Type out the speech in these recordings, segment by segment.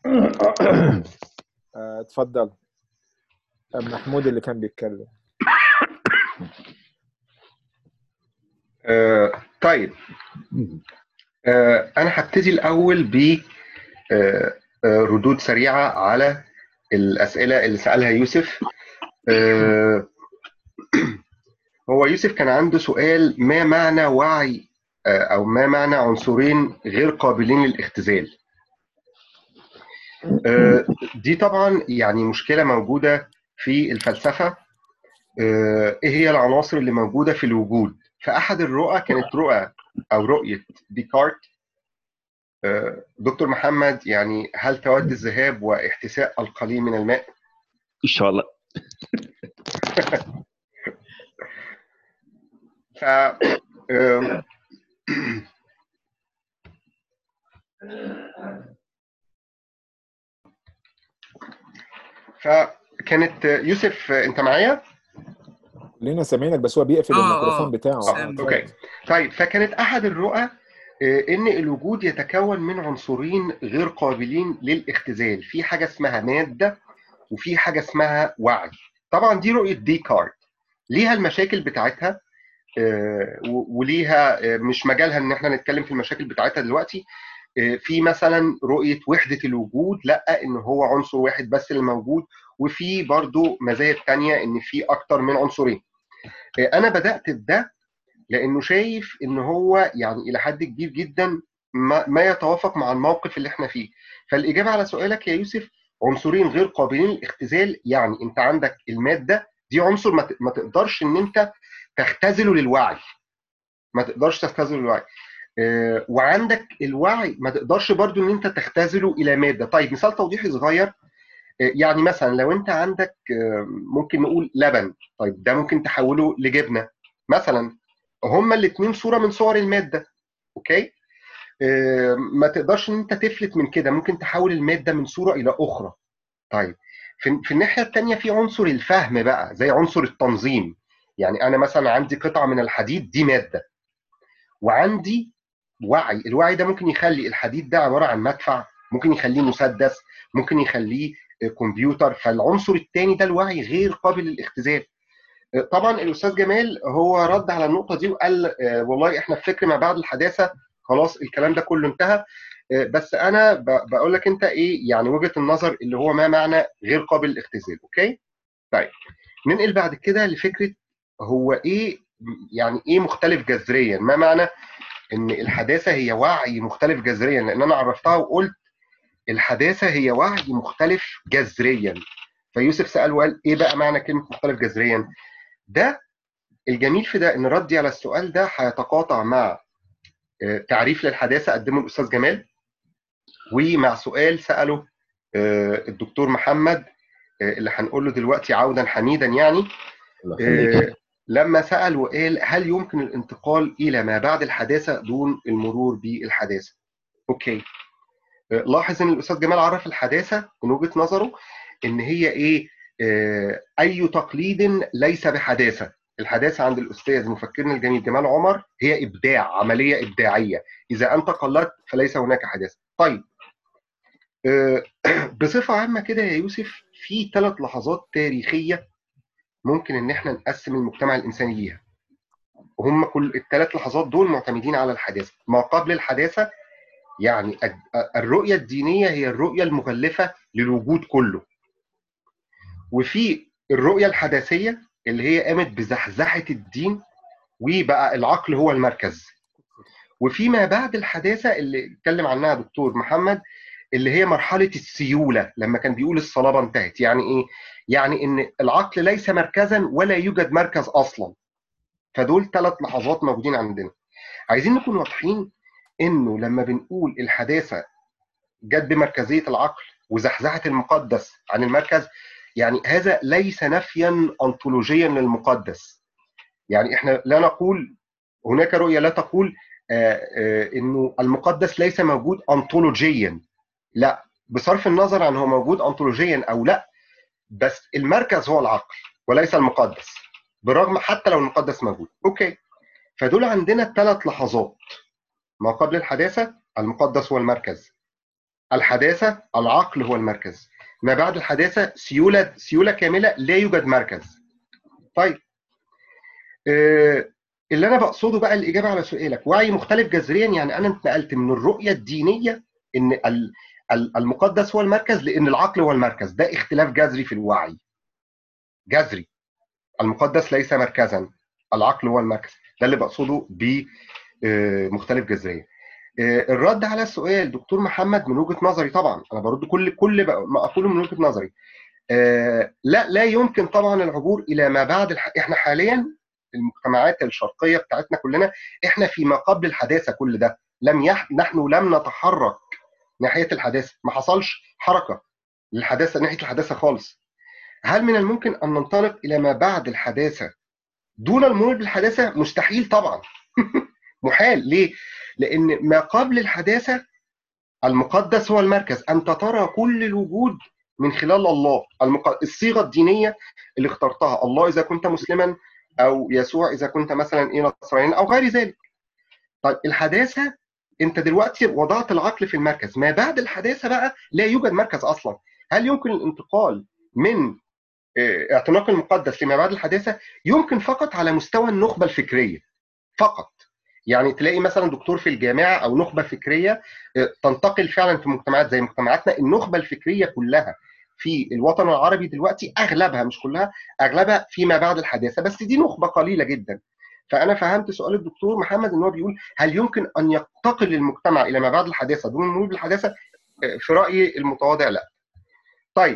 آه، اتفضل آه، محمود اللي كان بيتكلم آه، طيب آه، أنا هبتدي الأول ب آه، آه، ردود سريعة على الأسئلة اللي سألها يوسف آه، هو يوسف كان عنده سؤال ما معنى وعي آه، أو ما معنى عنصرين غير قابلين للاختزال آه، دي طبعا يعني مشكلة موجودة في الفلسفة آه، إيه هي العناصر اللي موجودة في الوجود فأحد الرؤى كانت رؤى أو رؤية ديكارت آه، دكتور محمد يعني هل تود الذهاب واحتساء القليل من الماء؟ ان شاء الله ف آم، فكانت يوسف انت معايا؟ كلنا سامعينك بس هو بيقفل آه، الميكروفون آه. بتاعه سامع. اتفضل. اوكي طيب فكانت احد الرؤى آه، ان الوجود يتكون من عنصرين غير قابلين للاختزال في حاجه اسمها ماده وفي حاجه اسمها وعي طبعا دي رؤيه ديكارت ليها المشاكل بتاعتها آه، و- وليها آه، مش مجالها ان احنا نتكلم في المشاكل بتاعتها دلوقتي آه، في مثلا رؤيه وحده الوجود لا ان هو عنصر واحد بس اللي موجود وفي برضو مزايا تانية ان في اكتر من عنصرين آه، انا بدات بده لانه شايف ان هو يعني الى حد كبير جدا ما, ما يتوافق مع الموقف اللي احنا فيه فالاجابه على سؤالك يا يوسف عنصرين غير قابلين للاختزال يعني انت عندك الماده دي عنصر ما, ت- ما تقدرش ان انت تختزله للوعي ما تقدرش تختزله للوعي آه، وعندك الوعي ما تقدرش برضو ان انت تختزله الى ماده طيب مثال توضيحي صغير آه، يعني مثلا لو انت عندك آه، ممكن نقول لبن طيب ده ممكن تحوله لجبنه مثلا هما الاثنين صوره من صور الماده اوكي آه، ما تقدرش ان انت تفلت من كده ممكن تحول الماده من صوره الى اخرى طيب في, في الناحيه الثانيه في عنصر الفهم بقى زي عنصر التنظيم يعني انا مثلا عندي قطعه من الحديد دي ماده وعندي وعي الوعي ده ممكن يخلي الحديد ده عباره عن مدفع ممكن يخليه مسدس ممكن يخليه آه، كمبيوتر فالعنصر الثاني ده الوعي غير قابل للاختزال آه، طبعا الاستاذ جمال هو رد على النقطه دي وقال آه، والله احنا في فكر ما بعد الحداثه خلاص الكلام ده كله انتهى آه، بس انا ب- بقول لك انت ايه يعني وجهه النظر اللي هو ما معنى غير قابل للاختزال اوكي طيب ننقل بعد كده لفكره هو ايه يعني ايه مختلف جذريا ما معنى ان الحداثه هي وعي مختلف جذريا لان انا عرفتها وقلت الحداثه هي وعي مختلف جذريا فيوسف سال وقال ايه بقى معنى كلمه مختلف جذريا ده الجميل في ده ان ردي على السؤال ده هيتقاطع مع آه، تعريف للحداثه قدمه الاستاذ جمال ومع سؤال ساله آه، الدكتور محمد آه، اللي هنقول له دلوقتي عودا حميدا يعني الله يخليك آه، لما سأل وقال هل يمكن الانتقال إلى ما بعد الحداثة دون المرور بالحداثة؟ أوكي آه، لاحظ إن الأستاذ جمال عرف الحداثة من وجهة نظره إن هي إيه؟ آه، أي تقليد ليس بحداثة. الحداثة عند الأستاذ مفكرنا الجميل جمال عمر هي إبداع، عملية إبداعية. إذا أنت قلدت فليس هناك حداثة. طيب آه، بصفة عامة كده يا يوسف في ثلاث لحظات تاريخية ممكن ان احنا نقسم المجتمع الانساني ليها وهم كل الثلاث لحظات دول معتمدين على الحداثه ما قبل الحداثه يعني الد- الرؤيه الدينيه هي الرؤيه المغلفه للوجود كله وفي الرؤيه الحداثيه اللي هي قامت بزحزحه الدين وبقى العقل هو المركز وفيما بعد الحداثه اللي اتكلم عنها دكتور محمد اللي هي مرحله السيوله لما كان بيقول الصلابه انتهت يعني ايه يعني ان العقل ليس مركزا ولا يوجد مركز اصلا فدول ثلاث لحظات موجودين عندنا عايزين نكون واضحين انه لما بنقول الحداثه جت بمركزيه العقل وزحزحه المقدس عن المركز يعني هذا ليس نفيا انطولوجيا للمقدس يعني احنا لا نقول هناك رؤيه لا تقول آه، آه، انه المقدس ليس موجود انطولوجيا لا بصرف النظر عن هو موجود انطولوجيا او لا بس المركز هو العقل وليس المقدس بالرغم حتى لو المقدس موجود اوكي فدول عندنا ثلاث لحظات ما قبل الحداثه المقدس هو المركز الحداثه العقل هو المركز ما بعد الحداثه سيوله سيوله كامله لا يوجد مركز طيب آه، اللي انا بقصده بقى الاجابه على سؤالك وعي مختلف جذريا يعني انا انتقلت من الرؤيه الدينيه ان ال- ال- المقدس هو المركز لان العقل هو المركز ده اختلاف جذري في الوعي جذري المقدس ليس مركزا العقل هو المركز ده اللي بقصده بمختلف جذريا آه، الرد على السؤال دكتور محمد من وجهه نظري طبعا انا برد كل كل بق- ما اقوله من وجهه نظري آه، لا لا يمكن طبعا العبور الى ما بعد الح... احنا حاليا المجتمعات الشرقيه بتاعتنا كلنا احنا في ما قبل الحداثه كل ده لم يح... نحن لم نتحرك ناحيه الحداثه ما حصلش حركه للحداثه ناحيه الحداثه خالص هل من الممكن ان ننطلق الى ما بعد الحداثه دون المرور بالحداثه مستحيل طبعا محال ليه لان ما قبل الحداثه المقدس هو المركز انت ترى كل الوجود من خلال الله المق... الصيغه الدينيه اللي اخترتها الله اذا كنت مسلما او يسوع اذا كنت مثلا ايه نصرانيا او غير ذلك طيب الحداثه انت دلوقتي وضعت العقل في المركز ما بعد الحداثه بقى لا يوجد مركز اصلا هل يمكن الانتقال من اه، اعتناق المقدس لما بعد الحداثه يمكن فقط على مستوى النخبه الفكريه فقط يعني تلاقي مثلا دكتور في الجامعه او نخبه فكريه اه، تنتقل فعلا في مجتمعات زي مجتمعاتنا النخبه الفكريه كلها في الوطن العربي دلوقتي اغلبها مش كلها اغلبها فيما بعد الحداثه بس دي نخبه قليله جدا فانا فهمت سؤال الدكتور محمد ان هو بيقول هل يمكن ان ينتقل المجتمع الى ما بعد الحداثه دون المرور بالحداثه اه، في رايي المتواضع لا طيب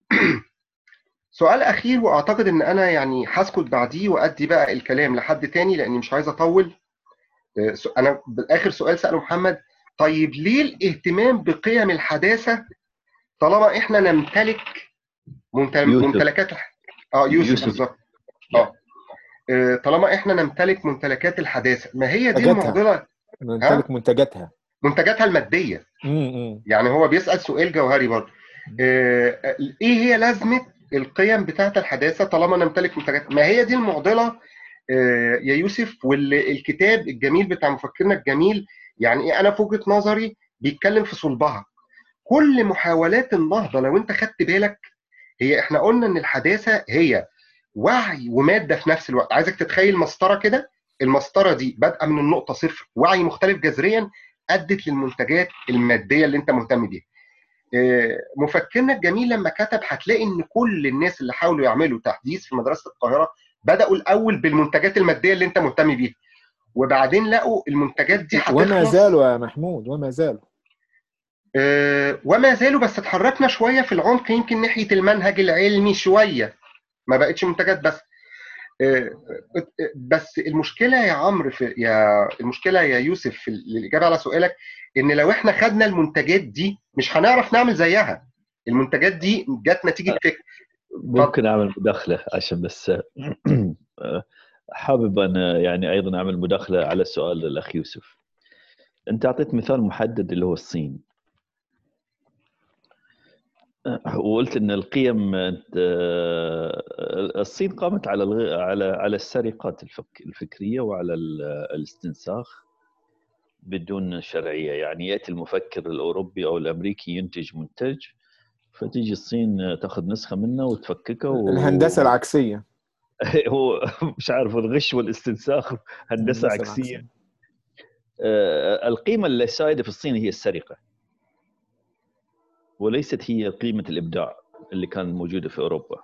سؤال اخير واعتقد ان انا يعني هسكت بعديه وادي بقى الكلام لحد تاني لاني مش عايز اطول آه، س- انا بالاخر سؤال ساله محمد طيب ليه الاهتمام بقيم الحداثه طالما احنا نمتلك ممتل- يوسف. ممتلكات الح- اه يوسف, يوسف. بالظبط اه آه، طالما احنا نمتلك ممتلكات الحداثه ما هي دي منتجاتها. المعضله نمتلك منتجاتها منتجاتها الماديه امم يعني هو بيسأل سؤال جوهري برضه آه، ايه هي لازمه القيم بتاعه الحداثه طالما نمتلك منتجات ما هي دي المعضله آه، يا يوسف والكتاب الجميل بتاع مفكرنا الجميل يعني ايه انا في وجهه نظري بيتكلم في صلبها كل محاولات النهضه لو انت خدت بالك هي احنا قلنا ان الحداثه هي وعي وماده في نفس الوقت عايزك تتخيل مسطره كده المسطره دي بادئه من النقطه صفر وعي مختلف جذريا ادت للمنتجات الماديه اللي انت مهتم بيها آه، مفكرنا الجميل لما كتب هتلاقي ان كل الناس اللي حاولوا يعملوا تحديث في مدرسه القاهره بداوا الاول بالمنتجات الماديه اللي انت مهتم بيها وبعدين لقوا المنتجات دي وما هتخلص زالوا يا محمود وما زالوا آه، وما زالوا بس اتحركنا شويه في العمق يمكن ناحيه المنهج العلمي شويه ما بقتش منتجات بس آه، آه، بس المشكله يا عمرو في يا المشكله يا يوسف في الاجابه على سؤالك ان لو احنا خدنا المنتجات دي مش هنعرف نعمل زيها المنتجات دي جت نتيجه فكر ممكن اعمل مداخله عشان بس حابب انا يعني ايضا اعمل مداخله على السؤال الاخ يوسف انت اعطيت مثال محدد اللي هو الصين وقلت ان القيم الصين قامت على الغ- على على السرقات الفك الفكريه وعلى ال- الاستنساخ بدون شرعيه يعني ياتي المفكر الاوروبي او الامريكي ينتج منتج فتيجي الصين تاخذ نسخه منه وتفككه و... الهندسه العكسيه هو مش عارف الغش والاستنساخ هندسه الهندسة عكسيه آه، القيمه اللي سائده في الصين هي السرقه وليست هي قيمه الابداع اللي كانت موجوده في اوروبا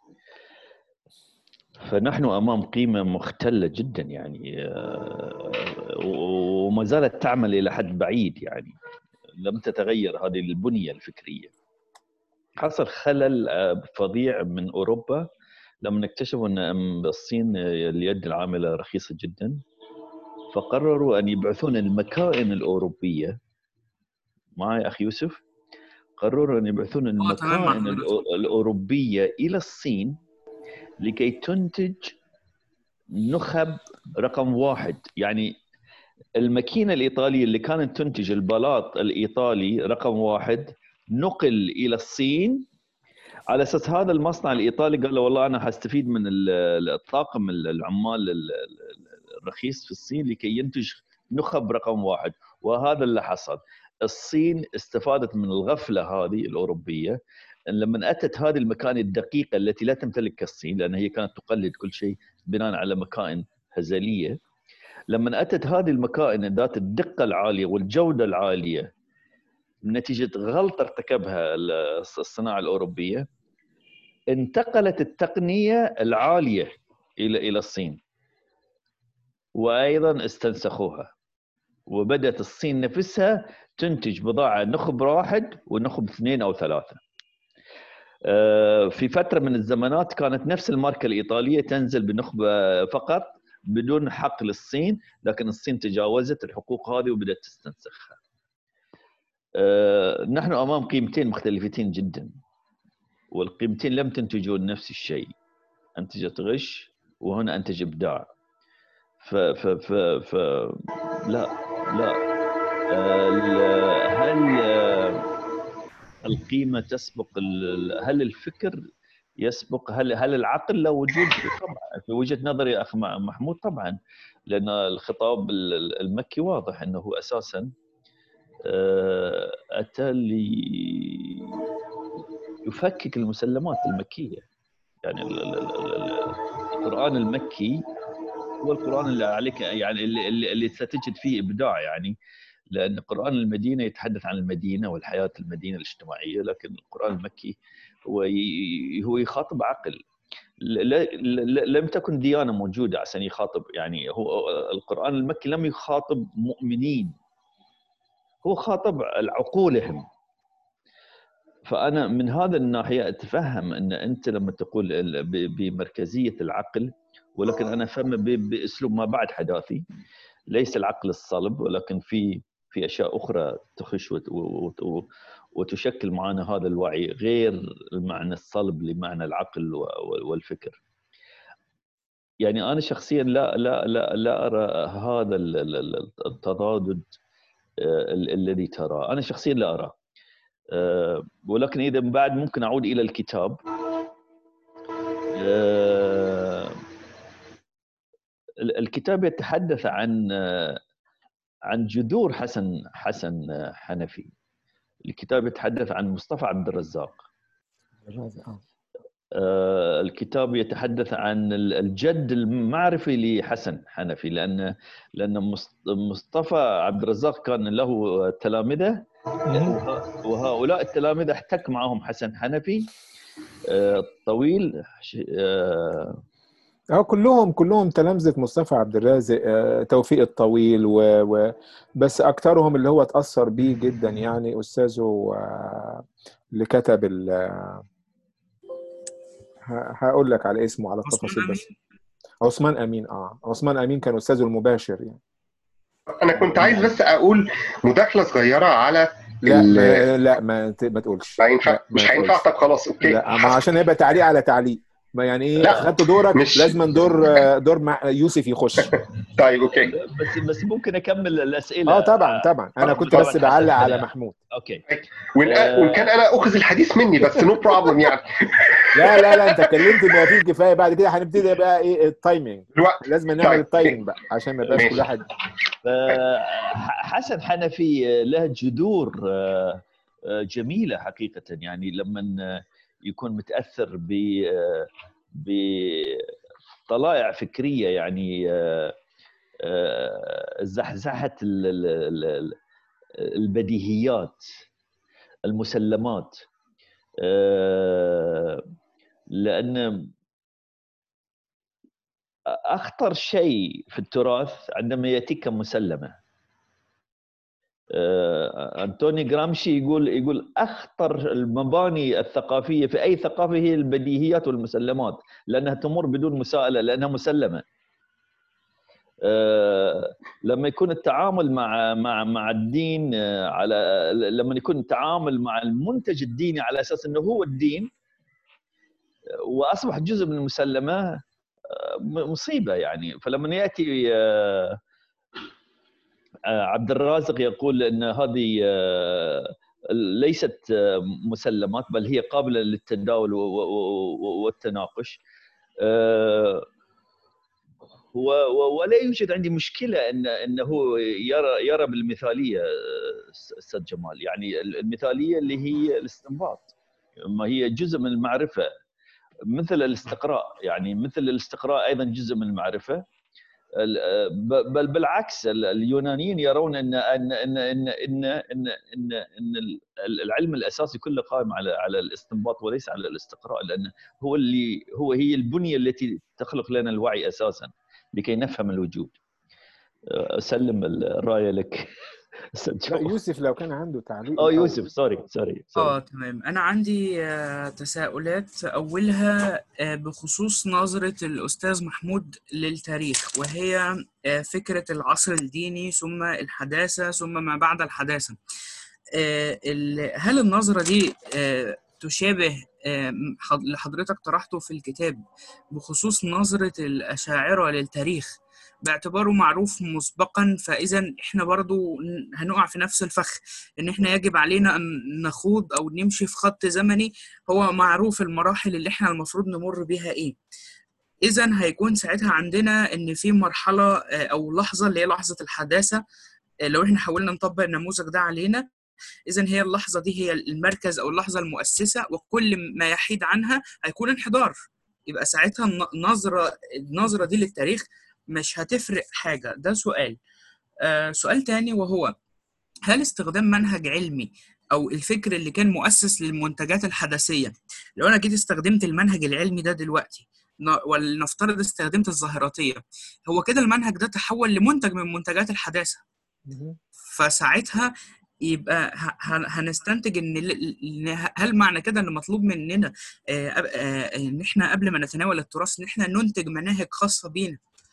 فنحن امام قيمه مختله جدا يعني آه، و- وما زالت تعمل الى حد بعيد يعني لم تتغير هذه البنيه الفكريه حصل خلل آه، فظيع من اوروبا لما اكتشفوا ان أم- الصين اليد العامله رخيصه جدا فقرروا ان يبعثون المكائن الاوروبيه معي اخي يوسف قرروا ان يبعثون تمام مع المكائن حضرتك. الأو- الاوروبيه الى الصين لكي تنتج نخب رقم واحد يعني الماكينه الايطاليه اللي كانت تنتج البلاط الايطالي رقم واحد نقل الى الصين على اساس هذا المصنع الايطالي قال له والله انا حستفيد من ال- الطاقم العمال ال- ال- الرخيص في الصين لكي ينتج نخب رقم واحد وهذا اللي حصل الصين استفادت من الغفله هذه الاوروبيه لما اتت هذه المكانه الدقيقه التي لا تمتلكها الصين لان هي كانت تقلد كل شيء بناء على مكائن هزليه لما اتت هذه المكائن ذات الدقه العاليه والجوده العاليه نتيجه غلطه ارتكبها الصناعه الاوروبيه انتقلت التقنيه العاليه الى الى الصين وايضا استنسخوها وبدات الصين نفسها تنتج بضاعه نخب واحد ونخب اثنين او ثلاثه. في فتره من الزمانات كانت نفس الماركه الايطاليه تنزل بنخبه فقط بدون حق للصين لكن الصين تجاوزت الحقوق هذه وبدات تستنسخها. نحن امام قيمتين مختلفتين جدا والقيمتين لم تنتجون نفس الشيء انتجت غش وهنا انتج ابداع ف ف ف, ف لا لا هل القيمه تسبق هل الفكر يسبق هل هل العقل له وجود طبعا في وجهه نظري اخ محمود طبعا لان الخطاب المكي واضح انه اساسا اتى لي يفكك المسلمات المكيه يعني القران المكي هو القران اللي عليك يعني اللي, اللي, اللي ستجد فيه ابداع يعني لان قران المدينه يتحدث عن المدينه والحياه المدينه الاجتماعيه لكن القران المكي هو هو يخاطب عقل لم تكن ديانه موجوده عشان يخاطب يعني هو القران المكي لم يخاطب مؤمنين هو خاطب عقولهم فانا من هذا الناحيه اتفهم ان انت لما تقول بمركزيه العقل ولكن انا افهم باسلوب ما بعد حداثي ليس العقل الصلب ولكن في في اشياء اخرى تخش وتشكل معنا هذا الوعي غير المعنى الصلب لمعنى العقل والفكر. يعني انا شخصيا لا لا لا لا ارى هذا التضادد الذي تراه، انا شخصيا لا اراه. ولكن اذا بعد ممكن اعود الى الكتاب الكتاب يتحدث عن عن جذور حسن حسن حنفي الكتاب يتحدث عن مصطفى عبد الرزاق الكتاب يتحدث عن الجد المعرفي لحسن حنفي لان لان مصطفى عبد الرزاق كان له تلامذه وهؤلاء التلامذه احتك معهم حسن حنفي طويل اه كلهم كلهم تلامذة مصطفى عبد الرازق توفيق الطويل و... و... بس اكثرهم اللي هو اتاثر بيه جدا يعني استاذه اللي كتب ال... هقول لك على اسمه على التفاصيل بس عثمان امين اه عثمان امين كان استاذه المباشر يعني انا كنت عايز بس اقول مداخله صغيره على لا ما لا ما ما تقولش ما ينفع مش هينفع طب خلاص اوكي لا ما عشان هيبقى تعليق على تعليق ما يعني ايه خدت دورك مش... لازم دور دور مع يوسف يخش طيب اوكي بس بس ممكن اكمل الاسئله اه طبعا طبعا انا كنت بس بعلق على محمود اوكي وان آه... كان انا اخذ الحديث مني بس نو بروبلم يعني لا لا لا انت اتكلمت ما فيش كفايه بعد كده هنبتدي بقى ايه التايمنج لازم نعمل طيب. التايمنج بقى عشان ما يبقاش كل واحد حسن حنفي له جذور جميله حقيقه يعني لما يكون متاثر ب بطلائع فكريه يعني زحزحه البديهيات المسلمات لان اخطر شيء في التراث عندما ياتيك مسلمه انتوني جرامشي يقول يقول اخطر المباني الثقافيه في اي ثقافه هي البديهيات والمسلمات لانها تمر بدون مساءله لانها مسلمه لما يكون التعامل مع مع مع الدين على لما يكون التعامل مع المنتج الديني على اساس انه هو الدين واصبح جزء من المسلمه مصيبه يعني فلما ياتي عبد الرازق يقول ان هذه ليست مسلمات بل هي قابله للتداول والتناقش و- و- ولا يوجد عندي مشكله ان انه هو يرى يرى بالمثاليه أس- استاذ جمال يعني المثاليه اللي هي الاستنباط ما هي جزء من المعرفه مثل الاستقراء يعني مثل الاستقراء ايضا جزء من المعرفه ال- ب- بل بالعكس ال- اليونانيين يرون ان ان ان ان ان ان, إن, إن ال- العلم الاساسي كله قائم على على الاستنباط وليس على الاستقراء لان هو اللي هو هي البنيه التي تخلق لنا الوعي اساسا لكي نفهم الوجود اسلم الرايه لك أستاذ لا جواد. يوسف لو كان عنده تعليق اه الأول. يوسف سوري سوري سوري اه تمام انا عندي آه، تساؤلات اولها آه، بخصوص نظرة الاستاذ محمود للتاريخ وهي آه، فكرة العصر الديني ثم الحداثة ثم ما بعد الحداثة آه، ال- هل النظرة دي آه، تشابه آه، حض- اللي حضرتك طرحته في الكتاب بخصوص نظرة الأشاعرة للتاريخ باعتباره معروف مسبقا فإذا إحنا برضو ن- هنقع في نفس الفخ إن إحنا يجب علينا أن نخوض أو نمشي في خط زمني هو معروف المراحل اللي إحنا المفروض نمر بيها إيه إذا هيكون ساعتها عندنا إن في مرحلة آه، أو لحظة اللي هي لحظة الحداثة آه، لو إحنا حاولنا نطبق النموذج ده علينا إذا هي اللحظة دي هي المركز أو اللحظة المؤسسة وكل ما يحيد عنها هيكون انحدار يبقى ساعتها الن- النظرة النظرة دي للتاريخ مش هتفرق حاجة ده سؤال آه سؤال تاني وهو هل استخدام منهج علمي أو الفكر اللي كان مؤسس للمنتجات الحدثية لو أنا جيت استخدمت المنهج العلمي ده دلوقتي ن- ولنفترض استخدمت الظاهراتية هو كده المنهج ده تحول لمنتج من منتجات الحداثة مهم. فساعتها يبقى ه- ه- هنستنتج ان ل- ل- هل معنى كده ان مطلوب مننا آه، أب- آه، ان احنا قبل ما نتناول التراث ان احنا ننتج مناهج خاصه بينا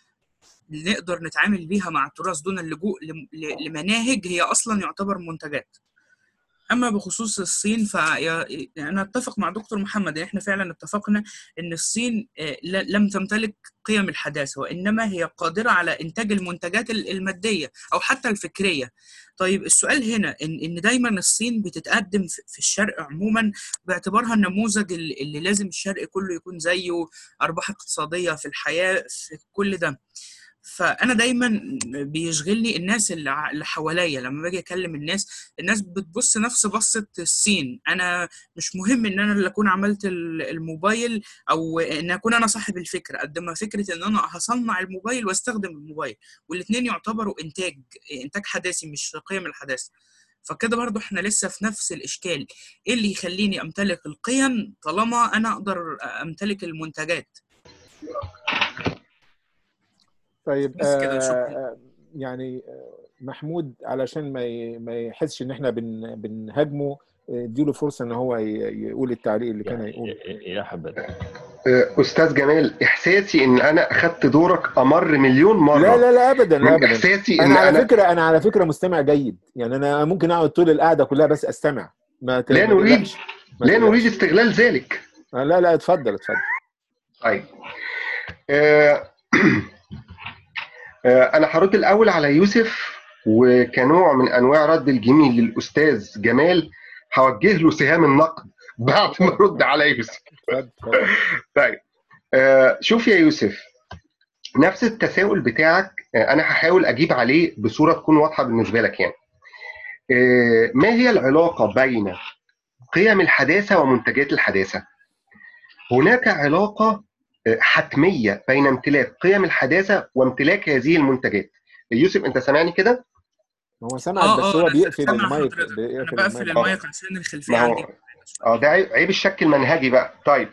نقدر نتعامل بيها مع التراث دون اللجوء لم- ل- لمناهج هي اصلا يعتبر منتجات اما بخصوص الصين فانا اتفق مع دكتور محمد ان احنا فعلا اتفقنا ان الصين آه، ل- لم تمتلك قيم الحداثه وانما هي قادره على انتاج المنتجات ال- الماديه او حتى الفكريه طيب السؤال هنا ان ان دايما الصين بتتقدم في في الشرق عموما باعتبارها النموذج اللي اللي لازم الشرق كله يكون زيه ارباح اقتصاديه في الحياه في كل ده فانا دايما بيشغلني الناس اللي ع- اللي حواليا لما باجي اكلم الناس الناس بتبص نفس بصه الصين انا مش مهم ان انا اللي اكون عملت ال- الموبايل او ان اكون انا صاحب الفكره قد ما فكره ان انا هصنع الموبايل واستخدم الموبايل والاثنين يعتبروا انتاج انتاج حداثي مش قيم الحداثه فكده برضو احنا لسه في نفس الاشكال ايه اللي يخليني امتلك القيم طالما انا اقدر امتلك المنتجات طيب بس كده، آه، شكراً. آه، يعني آه، محمود علشان ما ي- ما يحسش ان احنا بن بنهاجمه آه، اديله فرصه ان هو ي- يقول التعليق اللي كان هيقوله يا يا حبذا آه، استاذ جمال احساسي ان انا اخدت دورك امر مليون مره لا لا لا ابدا لا من ابدا احساسي ان انا على انا فكره انا على فكره مستمع جيد يعني انا ممكن اقعد طول القعده كلها بس استمع ما ت- لا ما نريد تقلقش. ما لا تقلقش. نريد استغلال ذلك آه، لا لا اتفضل اتفضل طيب آه، آه، انا هرد الاول على يوسف وكنوع من انواع رد الجميل للاستاذ جمال هوجه له سهام النقد بعد ما ارد على يوسف اتفضل اتفضل. طيب آه، شوف يا يوسف نفس التساؤل بتاعك آه، انا هحاول اجيب عليه بصوره تكون واضحه بالنسبه لك يعني آه، ما هي العلاقه بين قيم الحداثه ومنتجات الحداثه هناك علاقه آه، حتميه بين امتلاك قيم الحداثه وامتلاك هذه المنتجات يوسف انت سامعني كده هو سمعك اه بس اه هو انا بيقفل سامع المايك حضرتك انا بيقفل بقفل المايك آه. المايك عشان الخلفيه ما هو- عندي اه ده عيب عيب الشك المنهجي بقى طيب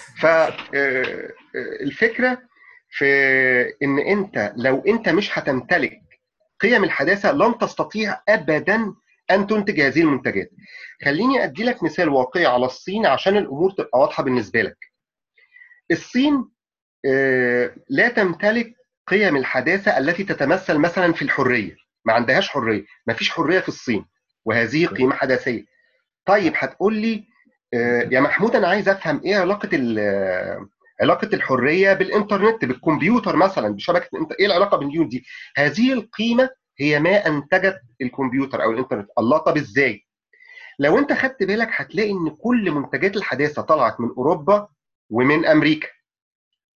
فالفكره في ان انت لو انت مش هتمتلك قيم الحداثه لن تستطيع ابدا ان تنتج هذه المنتجات خليني ادي لك مثال واقعي على الصين عشان الامور تبقى واضحه بالنسبه لك الصين آه، لا تمتلك قيم الحداثه التي تتمثل مثلا في الحريه ما عندهاش حريه ما فيش حريه في الصين وهذه قيمه حداثيه طيب هتقول لي آه، يا محمود انا عايز افهم ايه علاقه ال- آه، علاقه الحريه بالانترنت بالكمبيوتر مثلا بشبكه الانت- ايه العلاقه بين دي ودي هذه القيمه هي ما انتجت الكمبيوتر او الانترنت الله طب ازاي لو انت خدت بالك هتلاقي ان كل منتجات الحداثه طلعت من اوروبا ومن امريكا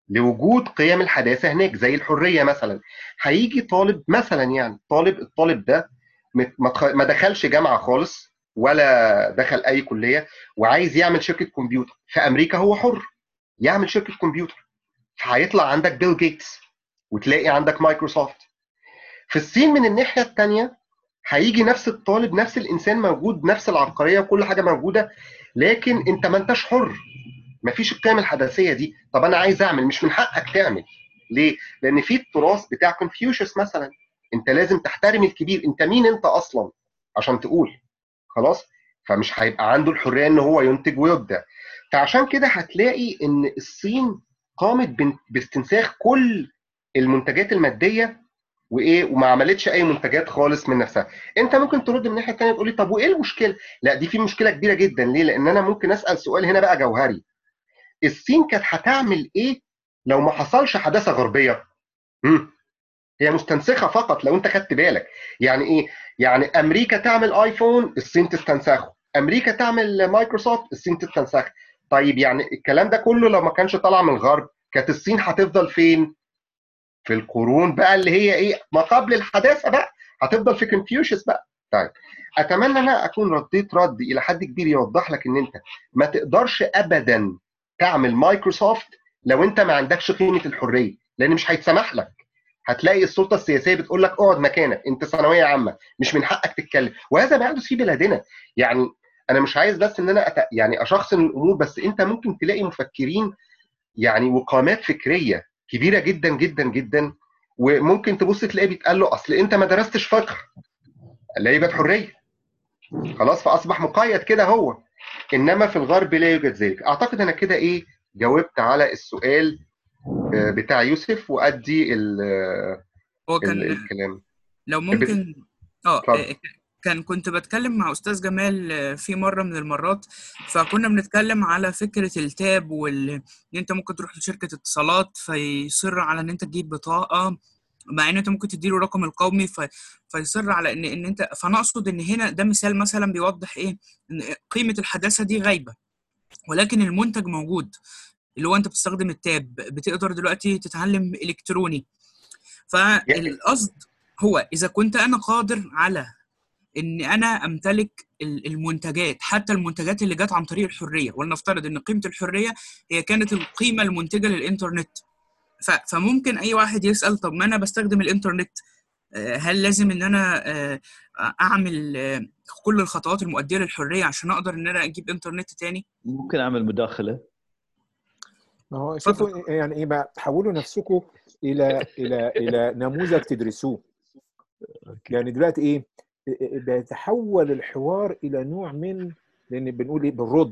لوجود قيم الحداثه هناك زي الحريه مثلا هيجي طالب مثلا يعني طالب الطالب ده مت- ما تخ- ما دخلش جامعه خالص ولا دخل اي كليه وعايز يعمل شركه كمبيوتر في امريكا هو حر يعمل شركه كمبيوتر فهيطلع عندك بيل جيتس وتلاقي عندك مايكروسوفت في الصين من الناحيه الثانيه هيجي نفس الطالب نفس الانسان موجود نفس العبقريه وكل حاجه موجوده لكن انت ما انتش حر مفيش القيم الحداثيه دي طب انا عايز اعمل مش من حقك تعمل ليه لان في التراث بتاع كونفيوشيوس مثلا انت لازم تحترم الكبير انت مين انت اصلا عشان تقول خلاص فمش هيبقى عنده الحريه ان هو ينتج ويبدع فعشان كده هتلاقي ان الصين قامت بن- باستنساخ كل المنتجات الماديه وايه وما عملتش اي منتجات خالص من نفسها انت ممكن ترد من الناحيه الثانيه تقول لي طب وايه المشكله لا دي في مشكله كبيره جدا ليه لان انا ممكن اسال سؤال هنا بقى جوهري الصين كانت هتعمل ايه لو ما حصلش حداثه غربيه مم. هي مستنسخه فقط لو انت خدت بالك يعني ايه يعني امريكا تعمل ايفون الصين تستنسخه امريكا تعمل مايكروسوفت الصين تستنسخه طيب يعني الكلام ده كله لو ما كانش طالع من الغرب كانت الصين هتفضل فين في القرون بقى اللي هي ايه ما قبل الحداثه بقى هتفضل في كونفيوشيوس بقى طيب اتمنى انا اكون رديت رد الى حد كبير يوضح لك ان انت ما تقدرش ابدا تعمل مايكروسوفت لو انت ما عندكش قيمه الحريه لان مش هيتسمح لك هتلاقي السلطه السياسيه بتقول لك اقعد مكانك انت ثانويه عامه مش من حقك تتكلم وهذا ما يحدث في بلادنا يعني انا مش عايز بس ان انا أت... يعني اشخصن الامور بس انت ممكن تلاقي مفكرين يعني وقامات فكريه كبيره جدا جدا جدا وممكن تبص تلاقيه بيتقال له اصل انت ما درستش فقه لا يبقى حريه خلاص فاصبح مقيد كده هو انما في الغرب لا يوجد ذلك اعتقد انا كده ايه جاوبت على السؤال آه، بتاع يوسف وادي ال- هو ال- كان الكلام لو ممكن اه اتفضل. آه، كان كنت بتكلم مع استاذ جمال آه، في مره من المرات فكنا بنتكلم على فكره التاب وال ان انت ممكن تروح لشركه اتصالات فيصر على ان انت تجيب بطاقه مع ان انت ممكن تديله الرقم القومي في... فيصر على ان ان انت فانا اقصد ان هنا ده مثال مثلا بيوضح ايه ان قيمه الحداثه دي غايبه ولكن المنتج موجود اللي هو انت بتستخدم التاب بتقدر دلوقتي تتعلم الكتروني فالقصد هو اذا كنت انا قادر على ان انا امتلك ال- المنتجات حتى المنتجات اللي جت عن طريق الحريه ولنفترض ان قيمه الحريه هي كانت القيمه المنتجه للانترنت ف- فممكن اي واحد يسال طب ما انا بستخدم الانترنت آه، هل لازم ان انا آه، اعمل آه، كل الخطوات المؤديه للحريه عشان اقدر ان انا اجيب انترنت تاني ممكن اعمل مداخله ما هو شوفوا يعني ايه بقى تحولوا نفسكم الى الى الى نموذج تدرسوه يعني دلوقتي ايه بيتحول الحوار الى نوع من لان بنقول ايه بالرد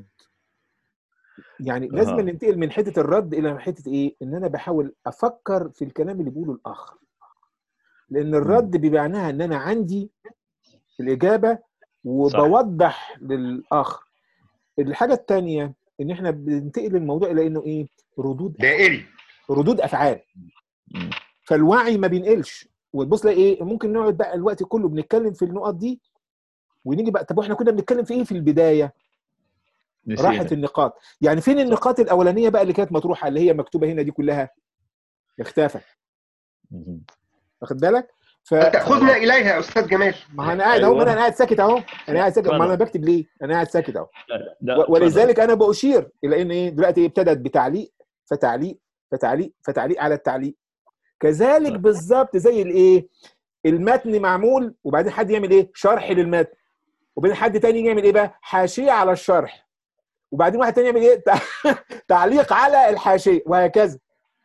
يعني لازم أها. ننتقل من حته الرد الى حته ايه ان انا بحاول افكر في الكلام اللي بيقوله الاخر لان الرد بمعناها ان انا عندي الاجابه وبوضح للاخر الحاجه الثانيه ان احنا بننتقل الموضوع الى انه ايه ردود دائري ردود افعال مم. فالوعي ما بينقلش وتبص تلاقي ايه ممكن نقعد بقى الوقت كله بنتكلم في النقط دي ونيجي بقى طب واحنا كنا بنتكلم في ايه في البدايه نسينا. راحت النقاط يعني فين النقاط الاولانيه بقى اللي كانت مطروحه اللي هي مكتوبه هنا دي كلها اختفت مم. واخد بالك ف تاخذنا اليها يا استاذ جمال ما انا قاعد اهو ما أيوة. انا قاعد ساكت اهو انا قاعد ساكت ما انا اتفضل. بكتب ليه انا قاعد ساكت اهو لا، و- ولذلك انا باشير الى ان ايه دلوقتي إيه ابتدت بتعليق فتعليق فتعليق فتعليق على التعليق كذلك صح. بالظبط زي الايه المتن معمول وبعدين حد يعمل ايه شرح للمتن وبعدين حد تاني يعمل ايه بقى حاشيه على الشرح وبعدين واحد تاني يعمل ايه تع- تعليق على الحاشيه وهكذا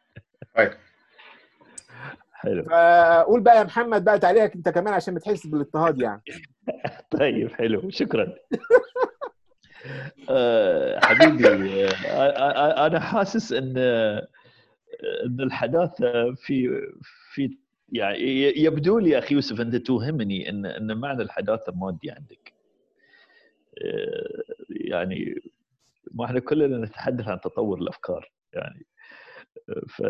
حلو فقول بقى يا محمد بقى تعليقك انت كمان عشان ما تحس بالاضطهاد يعني طيب حلو شكرا آه، حبيبي آه، آه، انا حاسس ان آه، ان الحداثه في في يعني ي- يبدو لي يا اخي يوسف انت توهمني ان ان معنى الحداثه مادي عندك آه، يعني ما احنا كلنا نتحدث عن تطور الافكار يعني ف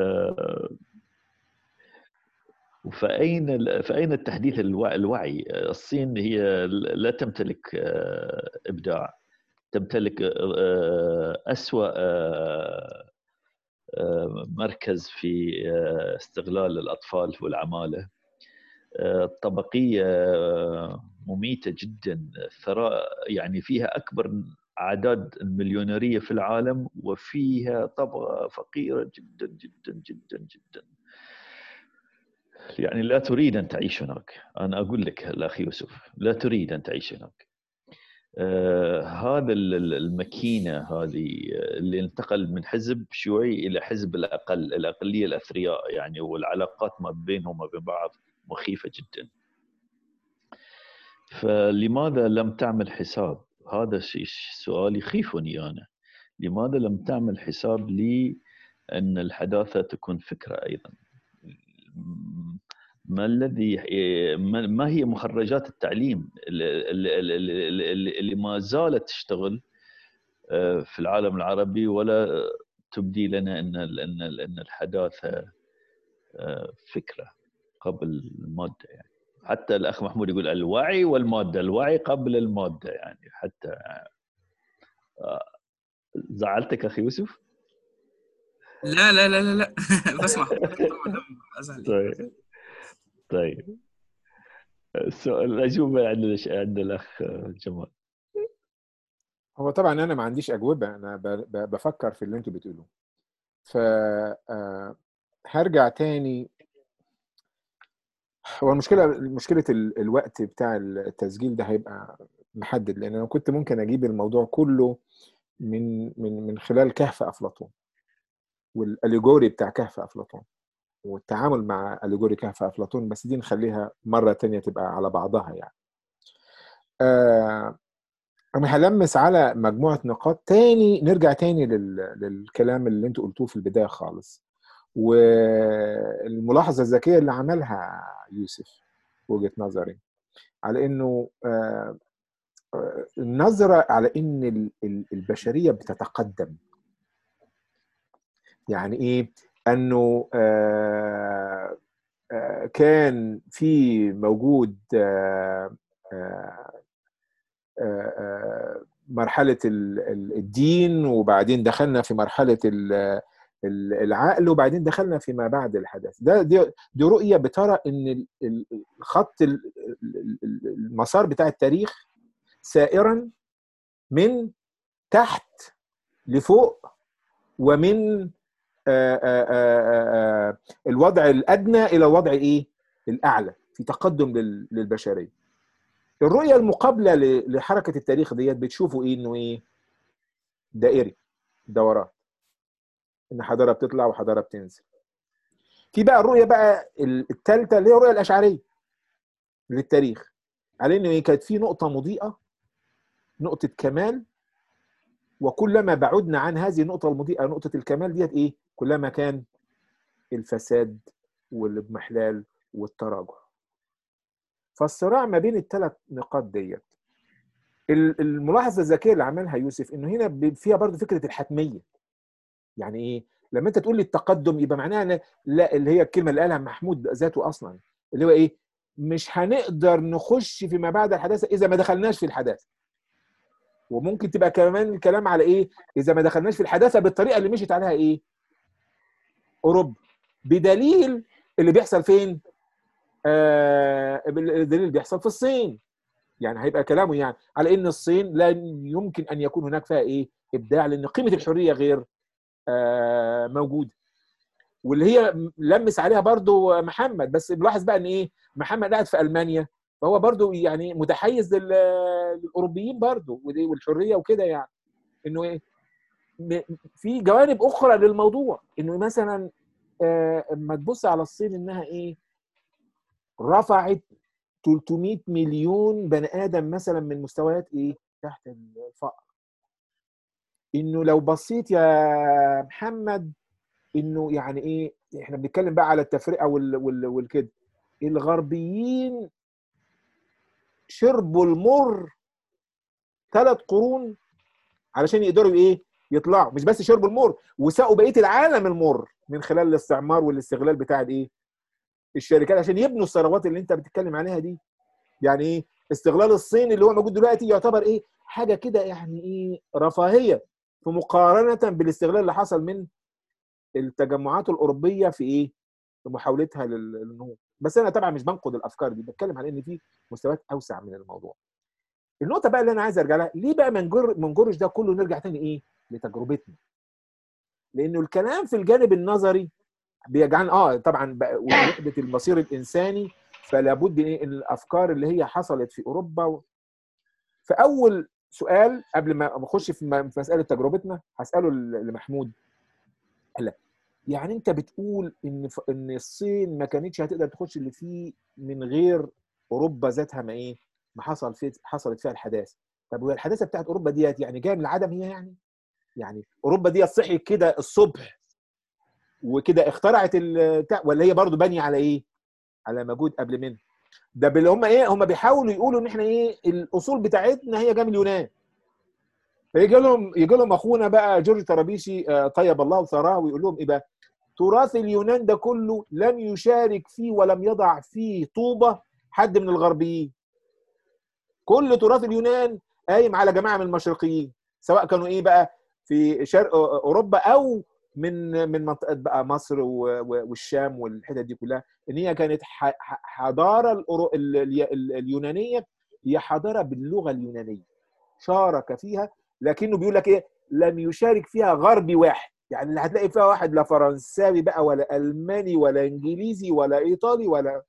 فاين ال- فاين التحديث الوع- الوعي؟ الصين هي لا تمتلك آه، ابداع تمتلك آه، اسوا آه، آه، مركز في آه، استغلال الاطفال والعماله آه، الطبقيه آه، مميته جدا الثراء يعني فيها اكبر اعداد المليونيريه في العالم وفيها طبقه فقيره جدا جدا جدا جدا يعني لا تريد ان تعيش هناك انا اقول لك الاخ يوسف لا تريد ان تعيش هناك آه هذا ال- ال- الماكينه هذه اللي انتقل من حزب شيوعي الى حزب الاقل الاقليه الاثرياء يعني والعلاقات ما بينهم وبين بعض مخيفه جدا فلماذا لم تعمل حساب هذا الشيء- سؤال يخيفني انا لماذا لم تعمل حساب لي ان الحداثه تكون فكره ايضا ما الذي ما ما هي مخرجات التعليم اللي, اللي, اللي, اللي ما زالت تشتغل آه، في العالم العربي ولا تبدي لنا ان ال- ان ال- ان الحداثه آه، فكره قبل الماده يعني حتى الاخ محمود يقول الوعي والماده الوعي قبل الماده يعني حتى آه، زعلتك اخي يوسف؟ لا لا لا لا لا بسمع حضرتك طبعاً أزعل طيب طيب السؤال الاجوبه عند الش- عند الاخ جمال هو طبعا انا ما عنديش اجوبه انا ب- ب- بفكر في اللي انتوا بتقولوه ف آه، هرجع تاني هو المشكله مشكله ال- الوقت بتاع التسجيل ده هيبقى محدد لان انا كنت ممكن اجيب الموضوع كله من من من خلال كهف افلاطون والاليجوري بتاع كهف افلاطون والتعامل مع اليجوري كهف افلاطون بس دي نخليها مره تانية تبقى على بعضها يعني آه انا هلمس على مجموعه نقاط تاني نرجع تاني لل... للكلام اللي انتوا قلتوه في البدايه خالص والملاحظه الذكيه اللي عملها يوسف في وجهه نظري على انه آه آه، النظره على ان ال- ال- البشريه بتتقدم يعني ايه انه آه آه كان في موجود آه آه آه، آه، مرحلة ال- ال- الدين وبعدين دخلنا في مرحلة ال- ال- العقل وبعدين دخلنا فيما بعد الحدث ده دي, دي رؤية بترى ان ال- ال- الخط ال- ال- ال- المسار بتاع التاريخ سائرا من تحت لفوق ومن آه، آه، آه، آه، الوضع الادنى الى الوضع ايه الاعلى في تقدم لل- للبشريه الرؤيه المقابله ل- لحركه التاريخ ديت بتشوفوا ايه انه ايه دائري دورات ان حضاره بتطلع وحضاره بتنزل في بقى الرؤيه بقى الثالثه اللي هي الرؤيه الاشعريه للتاريخ على انه إيه؟ كانت في نقطه مضيئه نقطه كمال وكلما بعدنا عن هذه النقطه المضيئه نقطه الكمال ديت ايه كلما كان الفساد والاضمحلال والتراجع فالصراع ما بين الثلاث نقاط ديت ال- الملاحظه الذكيه اللي عملها يوسف انه هنا ب- فيها برضو فكره الحتميه يعني ايه لما انت تقول لي التقدم يبقى معناها لا, لا اللي هي الكلمه اللي قالها محمود ذاته اصلا اللي هو ايه مش هنقدر نخش فيما بعد الحداثه اذا ما دخلناش في الحداثه وممكن تبقى كمان الكلام على ايه اذا ما دخلناش في الحداثه بالطريقه اللي مشيت عليها ايه اوروبا بدليل اللي بيحصل فين آه الدليل اللي بيحصل في الصين يعني هيبقى كلامه يعني على ان الصين لا يمكن ان يكون هناك فيها ايه ابداع لان قيمه الحريه غير آه موجوده واللي هي لمس عليها برضو محمد بس نلاحظ بقى ان ايه محمد قاعد في المانيا فهو برضو يعني متحيز لل- للاوروبيين برضو ودي- والحريه وكده يعني انه ايه م- في جوانب اخرى للموضوع انه مثلا آه، اما تبص على الصين انها ايه رفعت 300 مليون بني ادم مثلا من مستويات ايه تحت الفقر انه لو بصيت يا محمد انه يعني ايه احنا بنتكلم بقى على التفرقه وال وال والكده الغربيين شربوا المر ثلاث قرون علشان يقدروا ايه يطلعوا مش بس شربوا المر وساقوا بقيه العالم المر من خلال الاستعمار والاستغلال بتاع الايه الشركات عشان يبنوا الثروات اللي انت بتتكلم عليها دي يعني ايه استغلال الصين اللي هو موجود دلوقتي يعتبر ايه حاجه كده يعني ايه رفاهيه في مقارنه بالاستغلال اللي حصل من التجمعات الاوروبيه في ايه؟ في محاولتها لل- للنهوض بس انا طبعا مش بنقد الافكار دي بتكلم عن ان في مستويات اوسع من الموضوع النقطه بقى اللي انا عايز ارجع لها ليه بقى ما نجر ما نجرش ده كله نرجع تاني ايه لتجربتنا لانه الكلام في الجانب النظري بيجعلنا اه طبعا بقى وحده المصير الانساني فلا بد ايه إن الافكار اللي هي حصلت في اوروبا و... فاول سؤال قبل ما نخش في م- في مساله تجربتنا هساله ل- لمحمود هلا يعني انت بتقول ان ف... ان الصين ما كانتش هتقدر تخش اللي فيه من غير اوروبا ذاتها ما ايه ما حصل في حصلت فيها الحداثه طب وهي الحداثه بتاعت اوروبا ديت يعني جايه من العدم هي يعني يعني اوروبا ديت صحيت كده الصبح وكده اخترعت ال- بتاع ولا هي برضو بانيه على ايه على مجهود قبل منها ده اللي هم ايه هم بيحاولوا يقولوا ان احنا ايه الاصول بتاعتنا هي جايه من اليونان فيجي لهم يجي لهم اخونا بقى جورج طرابيشي آه، طيب الله ثراه ويقول لهم ايه بقى تراث اليونان ده كله لم يشارك فيه ولم يضع فيه طوبه حد من الغربيين كل تراث اليونان قايم على جماعه من المشرقيين سواء كانوا ايه بقى في شرق اوروبا او من من منطقه بقى مصر و- و- والشام والحتت دي كلها ان هي كانت ح- ح- حضاره الأورو- ال- ال- ال- اليونانيه هي حضاره باللغه اليونانيه شارك فيها لكنه بيقول لك ايه لم يشارك فيها غربي واحد يعني اللي هتلاقي فيها واحد لا فرنساوي بقى ولا الماني ولا انجليزي ولا ايطالي ولا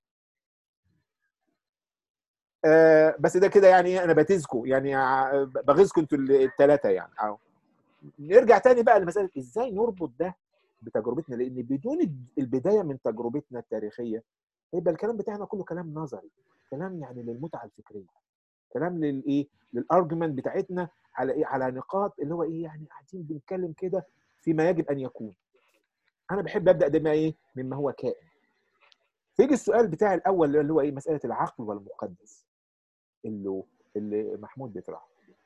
آه بس ده كده يعني إيه، انا بتزكوا يعني ع- بغيظكم انتوا الثلاثه يعني أو. نرجع تاني بقى لمساله ازاي نربط ده بتجربتنا لان بدون البدايه من تجربتنا التاريخيه يبقى الكلام بتاعنا كله كلام نظري كلام يعني للمتعه الفكريه كلام للايه للارجيومنت بتاعتنا على ايه على نقاط اللي هو ايه يعني قاعدين بنتكلم كده فيما يجب ان يكون انا بحب ابدا ده ما ايه مما هو كائن فيجي السؤال بتاعي الاول اللي هو ايه مساله العقل والمقدس اللي اللي محمود بيطرحه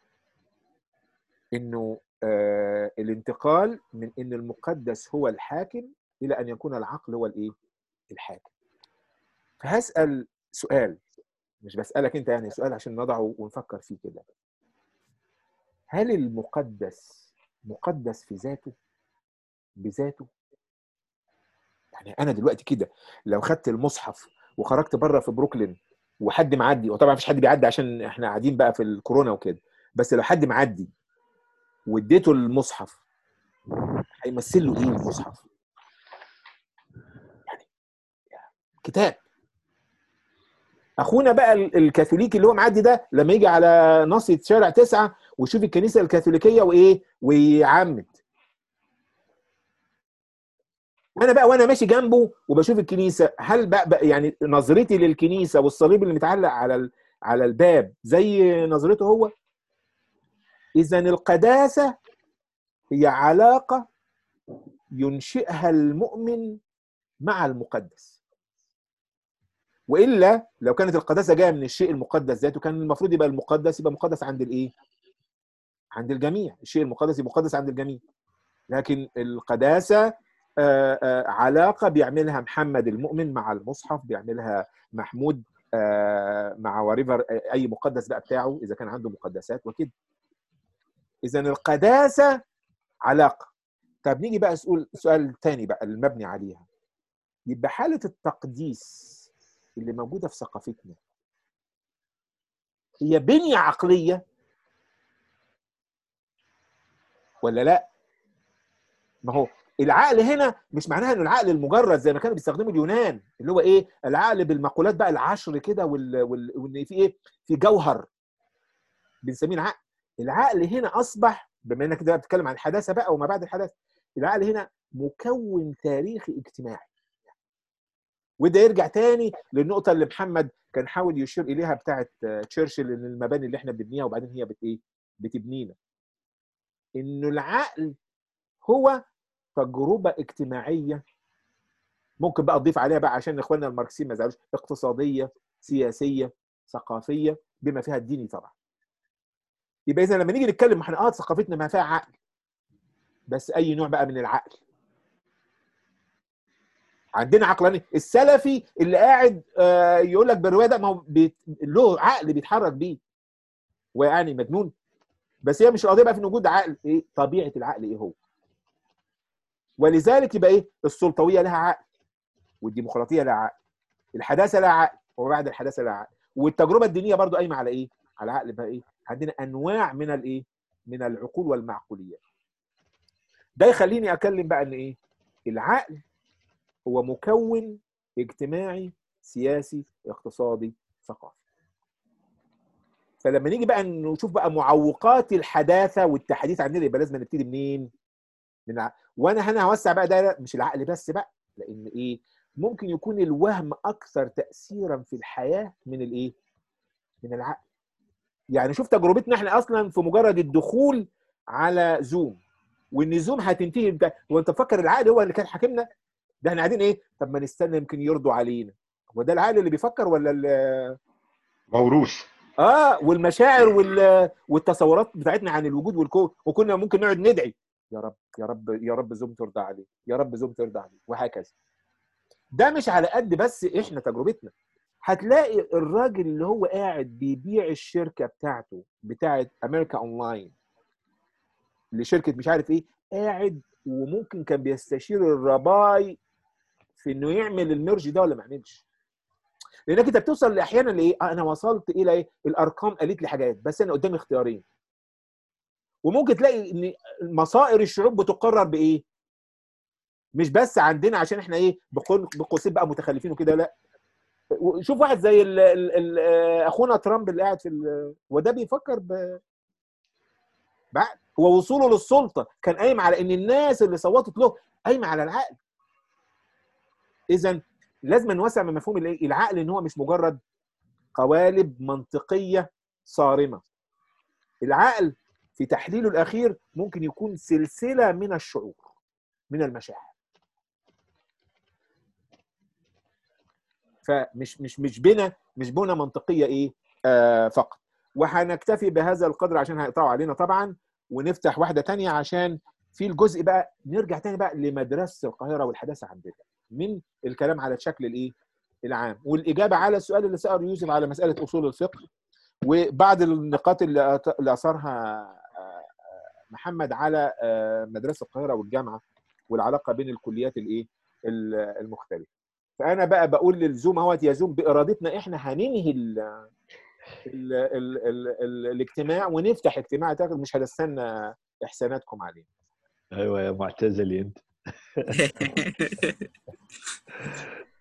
انه آه الانتقال من ان المقدس هو الحاكم الى ان يكون العقل هو الايه الحاكم فهسال سؤال مش بسالك انت يعني سؤال عشان نضعه ونفكر فيه كده هل المقدس مقدس في ذاته بذاته يعني انا دلوقتي كده لو خدت المصحف وخرجت بره في بروكلين وحد معدي وطبعا مفيش حد بيعدي عشان احنا قاعدين بقى في الكورونا وكده بس لو حد معدي واديته المصحف هيمثل له ايه المصحف؟ يعني كتاب اخونا بقى ال- الكاثوليكي اللي هو معدي ده لما يجي على ناصية شارع تسعة ويشوف الكنيسة الكاثوليكية وايه ويعمد انا بقى وانا ماشي جنبه وبشوف الكنيسة هل بقى, بقى يعني نظرتي للكنيسة والصليب اللي متعلق على ال- على الباب زي نظرته هو اذا القداسة هي علاقة ينشئها المؤمن مع المقدس والا لو كانت القداسه جايه من الشيء المقدس ذاته كان المفروض يبقى المقدس يبقى مقدس عند الايه؟ عند الجميع، الشيء المقدس يبقى مقدس عند الجميع. لكن القداسه آه، آه، علاقه بيعملها محمد المؤمن مع المصحف، بيعملها محمود آه، مع وريفر اي مقدس بقى بتاعه اذا كان عنده مقدسات وكده. اذا القداسه علاقه. طب نيجي بقى سؤال سؤال تاني بقى المبني عليها. يبقى حاله التقديس اللي موجوده في ثقافتنا هي بنيه عقليه ولا لا؟ ما هو العقل هنا مش معناها انه العقل المجرد زي ما كانوا بيستخدموا اليونان اللي هو ايه؟ العقل بالمقولات بقى العشر كده وال... وال... وان في ايه؟ في جوهر بنسميه العقل. العقل هنا اصبح بما انك كده بتتكلم عن الحداثه بقى وما بعد الحداثه العقل هنا مكون تاريخي اجتماعي وده يرجع تاني للنقطه اللي محمد كان حاول يشير اليها بتاعه تشرشل ان المباني اللي احنا بنبنيها وبعدين هي بت ايه بتبنينا انه العقل هو تجربه اجتماعيه ممكن بقى تضيف عليها بقى عشان اخواننا الماركسيين ما يزعلوش اقتصاديه سياسيه ثقافيه بما فيها الديني طبعا يبقى اذا لما نيجي نتكلم احنا اه ثقافتنا ما فيها عقل بس اي نوع بقى من العقل عندنا عقلاني السلفي اللي قاعد آه يقول لك بالروايه ده ما هو بيت... له عقل بيتحرك بيه ويعني مجنون بس هي مش القضيه بقى في وجود عقل ايه طبيعه العقل ايه هو ولذلك يبقى ايه السلطويه لها عقل والديمقراطيه لها عقل الحداثه لها عقل وبعد الحداثه لها عقل والتجربه الدينيه برضو قايمه على ايه على عقل بقى ايه عندنا انواع من الايه من العقول والمعقوليات ده يخليني اكلم بقى ان ايه العقل هو مكون اجتماعي سياسي اقتصادي ثقافي فلما نيجي بقى نشوف بقى معوقات الحداثه والتحديث عندنا يبقى لازم نبتدي منين من ع... وانا هنا هوسع بقى ده مش العقل بس بقى لان ايه ممكن يكون الوهم اكثر تاثيرا في الحياه من الايه من العقل يعني شوف تجربتنا احنا اصلا في مجرد الدخول على زوم وان زوم هتنتهي انت هو انت فكر العقل هو اللي كان حاكمنا ده احنا قاعدين ايه طب ما نستنى يمكن يرضوا علينا هو ده العقل اللي بيفكر ولا ال- موروث اه والمشاعر وال... والتصورات بتاعتنا عن الوجود والكون وكنا ممكن نقعد ندعي يا رب يا رب يا رب زوم ترضى عليه يا رب زوم ترضى عليه وهكذا ده مش على قد بس احنا تجربتنا هتلاقي الراجل اللي هو قاعد بيبيع الشركه بتاعته بتاعت امريكا اونلاين لشركه مش عارف ايه قاعد وممكن كان بيستشير الرباي في انه يعمل الميرج ده ولا ما يعملش لانك انت بتوصل احيانا لايه آه انا وصلت الى ايه الارقام قالت لي حاجات بس انا قدامي اختيارين وممكن تلاقي ان مصائر الشعوب بتقرر بايه مش بس عندنا عشان احنا ايه بقول- بقوسين بقى متخلفين وكده لا شوف واحد زي ال ال ال اخونا ترامب اللي قاعد في ال- وده بيفكر ب بعقل هو وصوله للسلطه كان قايم على ان الناس اللي صوتت له قايمه على العقل اذا لازم نوسع من مفهوم الايه العقل ان هو مش مجرد قوالب منطقيه صارمه العقل في تحليله الاخير ممكن يكون سلسله من الشعور من المشاعر فمش مش مش بنا مش بنا منطقيه ايه آه فقط وهنكتفي بهذا القدر عشان هيقطعوا علينا طبعا ونفتح واحده تانية عشان في الجزء بقى نرجع تاني بقى لمدرسه القاهره والحداثه عندنا من الكلام على الشكل الايه العام والاجابه على السؤال اللي سال يوسف على مساله اصول الفقه وبعض النقاط اللي أت- اللي اثرها آه، محمد على آه، مدرسه القاهره والجامعه والعلاقه بين الكليات الايه ال- المختلفه فانا بقى بقول للزوم اهوت يا زوم بارادتنا احنا هننهي ال ال ال ال ال الاجتماع ونفتح اجتماع تاني مش هنستنى احساناتكم عليه ايوه يا معتزلي انت